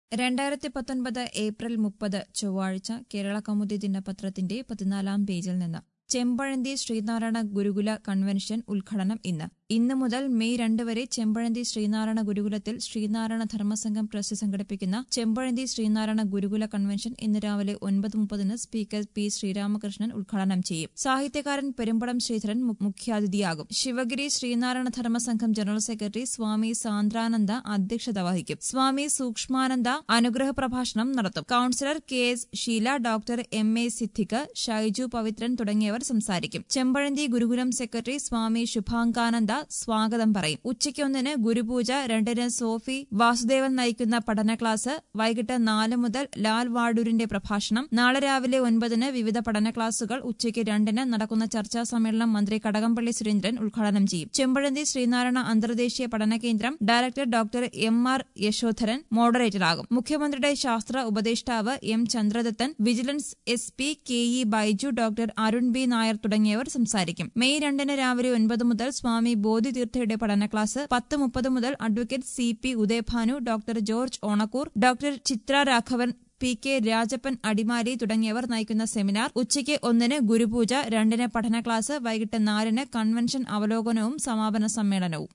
രണ്ടായിരത്തി പത്തൊൻപത് ഏപ്രിൽ മുപ്പത് ചൊവ്വാഴ്ച കേരള കൗമുദി ദിനപത്രത്തിന്റെ പതിനാലാം പേജിൽ നിന്ന് ചെമ്പഴന്തി ശ്രീനാരായണ ഗുരുകുല കൺവെൻഷൻ ഉദ്ഘാടനം ഇന്ന് ഇന്ന് മുതൽ മെയ് രണ്ട് വരെ ചെമ്പഴന്തി ശ്രീനാരായണ ഗുരുകുലത്തിൽ ശ്രീനാരായണ ധർമ്മസംഘം ട്രസ്റ്റ് സംഘടിപ്പിക്കുന്ന ചെമ്പഴന്തി ശ്രീനാരായണ ഗുരുകുല കൺവെൻഷൻ ഇന്ന് രാവിലെ ഒൻപത് മുപ്പതിന് സ്പീക്കർ പി ശ്രീരാമകൃഷ്ണൻ ഉദ്ഘാടനം ചെയ്യും സാഹിത്യകാരൻ പെരുമ്പടം ശ്രീധരൻ മു- മുഖ്യാതിഥിയാകും ശിവഗിരി ശ്രീനാരായണ ധർമ്മസംഘം ജനറൽ സെക്രട്ടറി സ്വാമി സാന്ദ്രാനന്ദ അധ്യക്ഷത വഹിക്കും സ്വാമി സൂക്ഷ്മാനന്ദ അനുഗ്രഹ പ്രഭാഷണം നടത്തും councillor K S Sheela doctor M A Siddique Shaiju Pavithran തുടങ്ങിയവർ സംസാരിക്കും ചെമ്പഴന്തി ഗുരുകുലം സെക്രട്ടറി സ്വാമി ശുഭാംഗാനന്ദ സ്വാഗതം പറയും ഉച്ചയ്ക്ക് ഒന്നിന് ഗുരുപൂജ രണ്ടിന് സോഫി വാസുദേവൻ നയിക്കുന്ന പഠന ക്ലാസ് വൈകിട്ട് നാല് മുതൽ ലാൽ വാഡൂരിന്റെ പ്രഭാഷണം നാളെ രാവിലെ ഒൻപതിന് വിവിധ പഠന ക്ലാസുകൾ ഉച്ചയ്ക്ക് രണ്ടിന് നടക്കുന്ന ചർച്ചാ സമ്മേളനം മന്ത്രി കടകംപള്ളി സുരേന്ദ്രൻ ഉദ്ഘാടനം ചെയ്യും ചെമ്പഴന്തി ശ്രീനാരായണ അന്തർദേശീയ പഠന കേന്ദ്രം director doctor M R Yashodharan മോഡറേറ്ററാകും മുഖ്യമന്ത്രിയുടെ ശാസ്ത്ര ഉപദേഷ്ടാവ് M Chandradathan vigilance S P K E Baiju doctor Arun B Nair തുടങ്ങിയവർ സംസാരിക്കും മെയ് രണ്ടിന് രാവിലെ ഒൻപത് മുതൽ സ്വാമി ബോധിതീർത്ഥയുടെ പഠന ക്ലാസ് പത്ത് മുപ്പത് മുതൽ advocate C P Udayabhanu doctor George Onakkoor doctor Chitra Raghavan P K Rajappan Adimali തുടങ്ങിയവർ നയിക്കുന്ന സെമിനാർ ഉച്ചയ്ക്ക് ഒന്നിന് ഗുരുപൂജ രണ്ടിന് പഠന ക്ലാസ് വൈകിട്ട് നാലിന് കൺവെൻഷൻ അവലോകനവും സമാപന സമ്മേളനവും